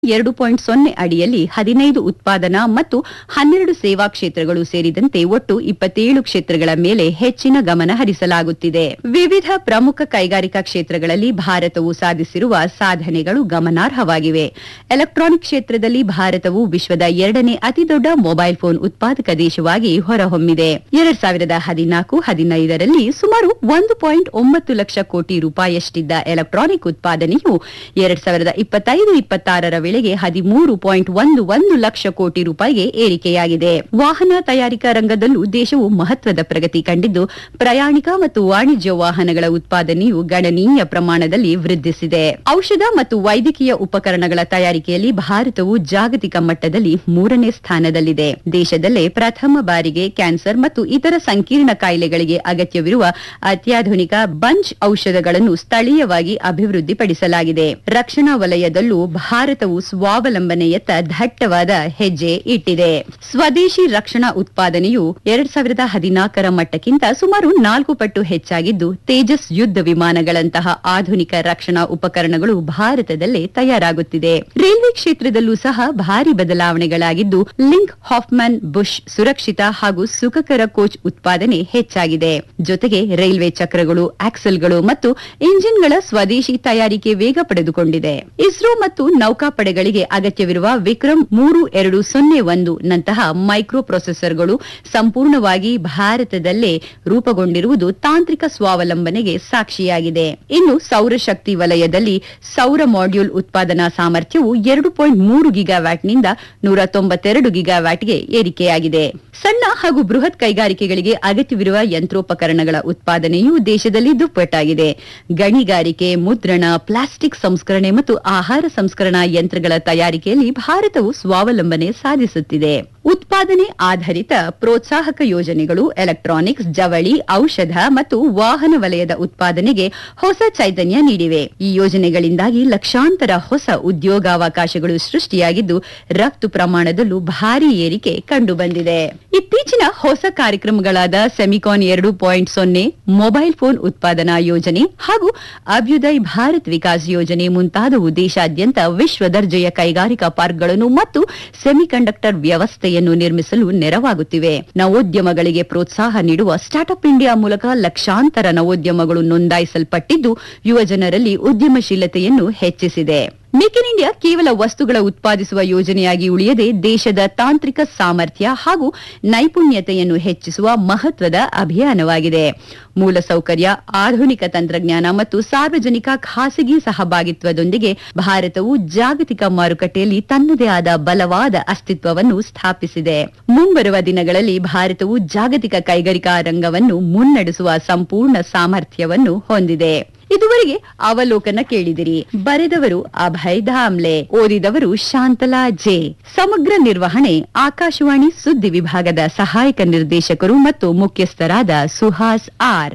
ಎರಡು ಪಾಯಿಂಟ್ ಸೊನ್ನೆ ಅಡಿಯಲ್ಲಿ ಹದಿನೈದು ಉತ್ಪಾದನಾ ಮತ್ತು ಹನ್ನೆರಡು ಸೇವಾ ಕ್ಷೇತ್ರಗಳು ಸೇರಿದಂತೆ ಒಟ್ಟು ಇಪ್ಪತ್ತೇಳು ಕ್ಷೇತ್ರಗಳ ಮೇಲೆ ಹೆಚ್ಚಿನ ಗಮನ ಹರಿಸಲಾಗುತ್ತಿದೆ ವಿವಿಧ ಪ್ರಮುಖ ಕೈಗಾರಿಕಾ ಕ್ಷೇತ್ರಗಳಲ್ಲಿ ಭಾರತವು ಸಾಧಿಸಿರುವ ಸಾಧನೆಗಳು ಗಮನಾರ್ಹವಾಗಿವೆ ಎಲೆಕ್ಟ್ರಾನಿಕ್ ಕ್ಷೇತ್ರದಲ್ಲಿ ಭಾರತವು ವಿಶ್ವದ ಎರಡನೇ ಅತಿದೊಡ್ಡ ಮೊಬೈಲ್ ಫೋನ್ ಉತ್ಪಾದಕ ದೇಶವಾಗಿ ಹೊರಹೊಮ್ಮಿದೆ ಎರಡ್ ಸಾವಿರದ ಹದಿನಾಲ್ಕು ಹದಿನೈದರಲ್ಲಿ ಸುಮಾರು ಒಂದು ಪಾಯಿಂಟ್ ಒಂಬತ್ತು ಲಕ್ಷ ಕೋಟಿ ರೂಪಾಯಿಯಷ್ಟಿದ್ದ ಎಲೆಕ್ಟ್ರಾನಿಕ್ ಉತ್ಪಾದನೆಯು ಎರಡ್ ಸಾವಿರದ ಇಪ್ಪತ್ತೈದು ಇಪ್ಪತ್ತಾರರ ವೇಳೆಗೆ ಹದಿಮೂರು ಪಾಯಿಂಟ್ ಒಂದು ಒಂದು ಲಕ್ಷ ಕೋಟಿ ರೂಪಾಯಿಗೆ ಏರಿಕೆಯಾಗಿದೆ ವಾಹನ ತಯಾರಿಕಾ ರಂಗದಲ್ಲೂ ದೇಶವು ಮಹತ್ವದ ಪ್ರಗತಿ ಕಂಡಿದ್ದು ಪ್ರಯಾಣಿಕ ಮತ್ತು ವಾಣಿಜ್ಯ ವಾಹನಗಳ ಉತ್ಪಾದನೆಯು ಗಣನೀಯ ಪ್ರಮಾಣದಲ್ಲಿ ವೃದ್ಧಿಸಿದೆ ಔಷಧ ಮತ್ತು ವೈದ್ಯಕೀಯ ಉಪಕರಣಗಳ ತಯಾರಿಕೆಯಲ್ಲಿ ಭಾರತವು ಜಾಗತಿಕ ಮಟ್ಟದಲ್ಲಿ ಮೂರನೇ ಸ್ಥಾನದಲ್ಲಿದೆ ದೇಶದಲ್ಲೇ ಪ್ರಥಮ ಬಾರಿಗೆ ಕ್ಯಾನ್ಸರ್ ಮತ್ತು ಇತರ ಸಂಕೀರ್ಣ ಕಾಯಿಲೆಗಳಿಗೆ ಅಗತ್ಯವಿರುವ ಅತ್ಯಾಧುನಿಕ ಬಂಚ್ ಔಷಧಗಳನ್ನು ಸ್ಥಳೀಯವಾಗಿ ಅಭಿವೃದ್ಧಿಪಡಿಸಲಾಗಿದೆ ರಕ್ಷಣಾ ವಲಯದಲ್ಲೂ ಭಾರತವು ಸ್ವಾವಲಂಬನೆಯತ್ತ ದಟ್ಟವಾದ ಹೆಜ್ಜೆ ಇಟ್ಟಿದೆ ಸ್ವದೇಶಿ ರಕ್ಷಣಾ ಉತ್ಪಾದನೆಯು ಎರಡ್ ಸಾವಿರದ ಹದಿನಾಲ್ಕರ ಮಟ್ಟಕ್ಕಿಂತ ಸುಮಾರು ನಾಲ್ಕು ಪಟ್ಟು ಹೆಚ್ಚಾಗಿದ್ದು ತೇಜಸ್ ಯುದ್ಧ ವಿಮಾನಗಳಂತಹ ಆಧುನಿಕ ರಕ್ಷಣಾ ಉಪಕರಣಗಳು ಭಾರತದಲ್ಲೇ ತಯಾರಾಗುತ್ತಿದೆ ರೈಲ್ವೆ ಕ್ಷೇತ್ರದಲ್ಲೂ ಸಹ ಭಾರಿ ಬದಲಾವಣೆಗಳಾಗಿದ್ದು ಲಿಂಕ್ ಹಾಫ್ಮನ್ ಬುಷ್ ಸುರಕ್ಷಿತ ಹಾಗೂ ಸುಖಕರ ಕೋಚ್ ಉತ್ಪಾದನೆ ಹೆಚ್ಚಾಗಿದೆ ಜೊತೆಗೆ ರೈಲ್ವೆ ಚಕ್ರಗಳು ಆಕ್ಸೆಲ್ಗಳು ಮತ್ತು ಇಂಜಿನ್ಗಳ ಸ್ವದೇಶಿ ತಯಾರಿಕೆ ವೇಗ ಪಡೆದುಕೊಂಡಿದೆ ಇಸ್ರೋ ಮತ್ತು ನೌಕಾಪಡೆಗಳಿಗೆ ಅಗತ್ಯವಿರುವ ವಿಕ್ರಮ್ ಮೂರು ಎರಡು ಸೊನ್ನೆ ಒಂದು ನಂತಹ ಮೈಕ್ರೋ ಪ್ರೊಸೆಸರ್ಗಳು ಸಂಪೂರ್ಣವಾಗಿ ಭಾರತದಲ್ಲೇ ರೂಪುಗೊಂಡಿರುವುದು ತಾಂತ್ರಿಕ ಸ್ವಾವಲಂಬನೆಗೆ ಸಾಕ್ಷಿಯಾಗಿದೆ ಇನ್ನು ಸೌರಶಕ್ತಿ ವಲಯದಲ್ಲಿ ಸೌರ ಮಾಡ್ಯೂಲ್ ಉತ್ಪಾದನಾ ಸಾಮರ್ಥ್ಯವು ಎರಡು ಪಾಯಿಂಟ್ ಮೂರು ಗಿಗಾವ್ಯಾಟ್ನಿಂದ ನೂರ ತೊಂಬತ್ತೆರಡು ಗಿಗಾವ್ಯಾಟ್ಗೆ ಏರಿಕೆಯಾಗಿದೆ ಸಣ್ಣ ಹಾಗೂ ಬೃಹತ್ ಕೈಗಾರಿಕೆಗಳಿಗೆ ಅಗತ್ಯವಿರುವ ಯಂತ್ರೋಪಕರಣಗಳ ಉತ್ಪಾದನೆಯು ದೇಶದಲ್ಲಿ ದುಪ್ಪಟ್ಟಾಗಿದೆ ಗಣಿಗಾರಿಕೆ ಮುದ್ರಣ ಪ್ಲಾಸ್ಟಿಕ್ ಸಂಸ್ಕರಣೆ ಮತ್ತು ಆಹಾರ ಸಂಸ್ಕರಣಾ ಯಂತ್ರಗಳ ತಯಾರಿಕೆಯಲ್ಲಿ ಭಾರತವು ಸ್ವಾವಲಂಬನೆ ಸಾಧಿಸುತ್ತಿದೆ ಉತ್ಪಾದನೆ ಆಧಾರಿತ ಪ್ರೋತ್ಸಾಹಕ ಯೋಜನೆಗಳು ಎಲೆಕ್ಟ್ರಾನಿಕ್ಸ್ ಜವಳಿ ಔಷಧ ಮತ್ತು ವಾಹನ ವಲಯದ ಉತ್ಪಾದನೆಗೆ ಹೊಸ ಚೈತನ್ಯ ನೀಡಿವೆ ಈ ಯೋಜನೆಗಳಿಂದಾಗಿ ಲಕ್ಷಾಂತರ ಹೊಸ ಉದ್ಯೋಗಾವಕಾಶಗಳು ಸೃಷ್ಟಿಯಾಗಿದ್ದು ರಫ್ತು ಪ್ರಮಾಣದಲ್ಲೂ ಭಾರಿ ಏರಿಕೆ ಕಂಡುಬಂದಿದೆ ಇತ್ತೀಚಿನ ಹೊಸ ಕಾರ್ಯಕ್ರಮಗಳಾದ ಸೆಮಿಕಾನ್ ಎರಡು ಪಾಯಿಂಟ್ ಸೊನ್ನೆ ಮೊಬೈಲ್ ಫೋನ್ ಉತ್ಪಾದನಾ ಯೋಜನೆ ಹಾಗೂ ಅಭ್ಯುದಯ್ ಭಾರತ್ ವಿಕಾಸ್ ಯೋಜನೆ ಮುಂತಾದವು ದೇಶಾದ್ಯಂತ ವಿಶ್ವ ದರ್ಜೆಯ ಕೈಗಾರಿಕಾ ಪಾರ್ಕ್ಗಳನ್ನು ಮತ್ತು ಸೆಮಿಕಂಡಕ್ಟರ್ ವ್ಯವಸ್ಥೆಯನ್ನು ನಿರ್ಮಿಸಲು ನೆರವಾಗುತ್ತಿವೆ ನವೋದ್ಯಮಗಳಿಗೆ ಪ್ರೋತ್ಸಾಹ ನೀಡುವ ಸ್ಟಾರ್ಟ್ಅಪ್ ಇಂಡಿಯಾ ಮೂಲಕ ಲಕ್ಷಾಂತರ ನವೋದ್ಯಮಗಳು ನೋಂದಾಯಿಸಲ್ಪಟ್ಟಿದ್ದು ಯುವಜನರಲ್ಲಿ ಉದ್ಯಮಶೀಲತೆಯನ್ನು ಹೆಚ್ಚಿಸಿದೆ ಮೇಕ್ ಇನ್ ಇಂಡಿಯಾ ಕೇವಲ ವಸ್ತುಗಳ ಉತ್ಪಾದಿಸುವ ಯೋಜನೆಯಾಗಿ ಉಳಿಯದೆ ದೇಶದ ತಾಂತ್ರಿಕ ಸಾಮರ್ಥ್ಯ ಹಾಗೂ ನೈಪುಣ್ಯತೆಯನ್ನು ಹೆಚ್ಚಿಸುವ ಮಹತ್ವದ ಅಭಿಯಾನವಾಗಿದೆ ಮೂಲಸೌಕರ್ಯ ಆಧುನಿಕ ತಂತ್ರಜ್ಞಾನ ಮತ್ತು ಸಾರ್ವಜನಿಕ ಖಾಸಗಿ ಸಹಭಾಗಿತ್ವದೊಂದಿಗೆ ಭಾರತವು ಜಾಗತಿಕ ಮಾರುಕಟ್ಟೆಯಲ್ಲಿ ತನ್ನದೇ ಆದ ಬಲವಾದ ಅಸ್ತಿತ್ವವನ್ನು ಸ್ಥಾಪಿಸಿದೆ ಮುಂಬರುವ ದಿನಗಳಲ್ಲಿ ಭಾರತವು ಜಾಗತಿಕ ಕೈಗಾರಿಕಾ ರಂಗವನ್ನು ಮುನ್ನಡೆಸುವ ಸಂಪೂರ್ಣ ಸಾಮರ್ಥ್ಯವನ್ನು ಹೊಂದಿದೆ ಇದುವರೆಗೆ ಅವಲೋಕನ ಕೇಳಿದಿರಿ ಬರೆದವರು ಅಭಯ್ ಧಾಮ್ಲೆ ಓದಿದವರು ಶಾಂತಲಾ ಜೆ ಸಮಗ್ರ ನಿರ್ವಹಣೆ ಆಕಾಶವಾಣಿ ಸುದ್ದಿ ವಿಭಾಗದ ಸಹಾಯಕ ನಿರ್ದೇಶಕರು ಮತ್ತು ಮುಖ್ಯಸ್ಥರಾದ ಸುಹಾಸ್ ಆರ್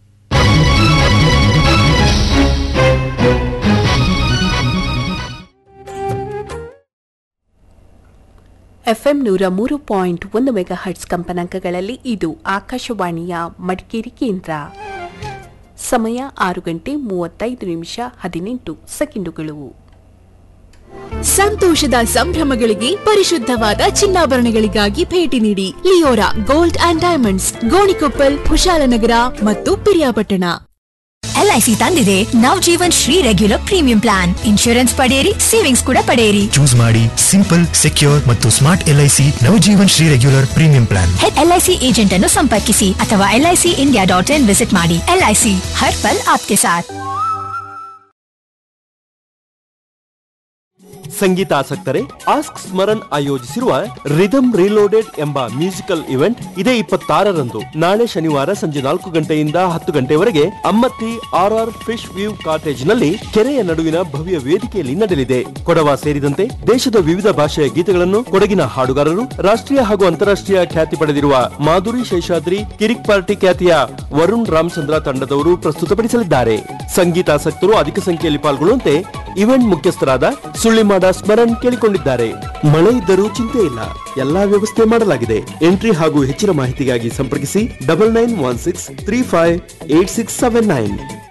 ಎಫ್ಎಂ ನೂರ ಮೂರು ಪಾಯಿಂಟ್ ಒಂದು ಮೆಗಾ ಹರ್ಟ್ಸ್ ಕಂಪನಾಂಕಗಳಲ್ಲಿ ಇದು ಆಕಾಶವಾಣಿಯ ಮಡಿಕೇರಿ ಕೇಂದ್ರ ಸಮಯ ಆರು ಗಂಟೆ ಮೂವತ್ತೈದು ನಿಮಿಷ ಹದಿನೆಂಟು ಸೆಕೆಂಡುಗಳು ಸಂತೋಷದ ಸಂಭ್ರಮಗಳಿಗೆ ಪರಿಶುದ್ಧವಾದ ಚಿನ್ನಾಭರಣಗಳಿಗಾಗಿ ಭೇಟಿ ನೀಡಿ Leora gold and diamonds Gonikoppal Kushalnagar ಮತ್ತು ಪಿರಿಯಾಪಟ್ಟಣ ಎಲ್ಐಸಿ ತಂದಿದೆ Nav Jeevan Shree regular premium plan insurance ಪಡೆಯಿರಿ ಸೇವಿಂಗ್ಸ್ ಕೂಡ ಪಡೆಯಿರಿ ಚೂಸ್ ಮಾಡಿ ಸಿಂಪಲ್ ಸೆಕ್ಯೂರ್ ಮತ್ತು smart LIC Navjeevan Shree regular premium plan LIC agent ಅನ್ನು ಸಂಪರ್ಕಿಸಿ ಅಥವಾ LIC India dot in visit ಮಾಡಿ ಎಲ್ಐಸಿ ಹರ್ ಪಲ್ ಆಪ್ಕೆ ಸಾಥ್ ಸಂಗೀತಾಸಕ್ತರೆ ಆಸ್ಕ್ ಸ್ಮರಣ್ ಆಯೋಜಿಸಿರುವ ರಿದಮ್ ರೀಲೋಡೆಡ್ ಎಂಬ ಮ್ಯೂಸಿಕಲ್ ಇವೆಂಟ್ ಇದೇ ಇಪ್ಪತ್ತಾರರಂದು ನಾಳೆ ಶನಿವಾರ ಸಂಜೆ ನಾಲ್ಕು ಗಂಟೆಯಿಂದ ಹತ್ತು ಗಂಟೆವರೆಗೆ Ammathi R R fish view cottage ನಲ್ಲಿ ಕೆರೆಯ ನಡುವಿನ ಭವ್ಯ ವೇದಿಕೆಯಲ್ಲಿ ನಡೆಯಲಿದೆ ಕೊಡವ ಸೇರಿದಂತೆ ದೇಶದ ವಿವಿಧ ಭಾಷೆಯ ಗೀತೆಗಳನ್ನು ಕೊಡಗಿನ ಹಾಡುಗಾರರು ರಾಷ್ಟ್ರೀಯ ಹಾಗೂ ಅಂತಾರಾಷ್ಟ್ರೀಯ ಖ್ಯಾತಿ ಪಡೆದಿರುವ ಮಾಧುರಿ ಶೇಷಾದ್ರಿ ಕಿರಿಕ್ ಪಾರ್ಟಿ ಖ್ಯಾತಿಯ ವರುಣ್ ರಾಮಚಂದ್ರ ತಂಡದವರು ಪ್ರಸ್ತುತಪಡಿಸಲಿದ್ದಾರೆ ಸಂಗೀತಾಸಕ್ತರು ಅಧಿಕ ಸಂಖ್ಯೆಯಲ್ಲಿ ಪಾಲ್ಗೊಳ್ಳುವಂತೆ ಇವೆಂಟ್ ಮುಖ್ಯಸ್ಥರಾದ ಸುಳ್ಳಿಮಾಡ ಸ್ಮರಣ್ ಕೇಳಿಕೊಂಡಿದ್ದಾರೆ ಮಳೆ ಇದ್ದರೂ ಚಿಂತೆ ಇಲ್ಲ ಎಲ್ಲಾ ವ್ಯವಸ್ಥೆ ಮಾಡಲಾಗಿದೆ ಎಂಟ್ರಿ ಹಾಗೂ ಹೆಚ್ಚಿನ ಮಾಹಿತಿಗಾಗಿ ಸಂಪರ್ಕಿಸಿ double nine one six three five eight six seven nine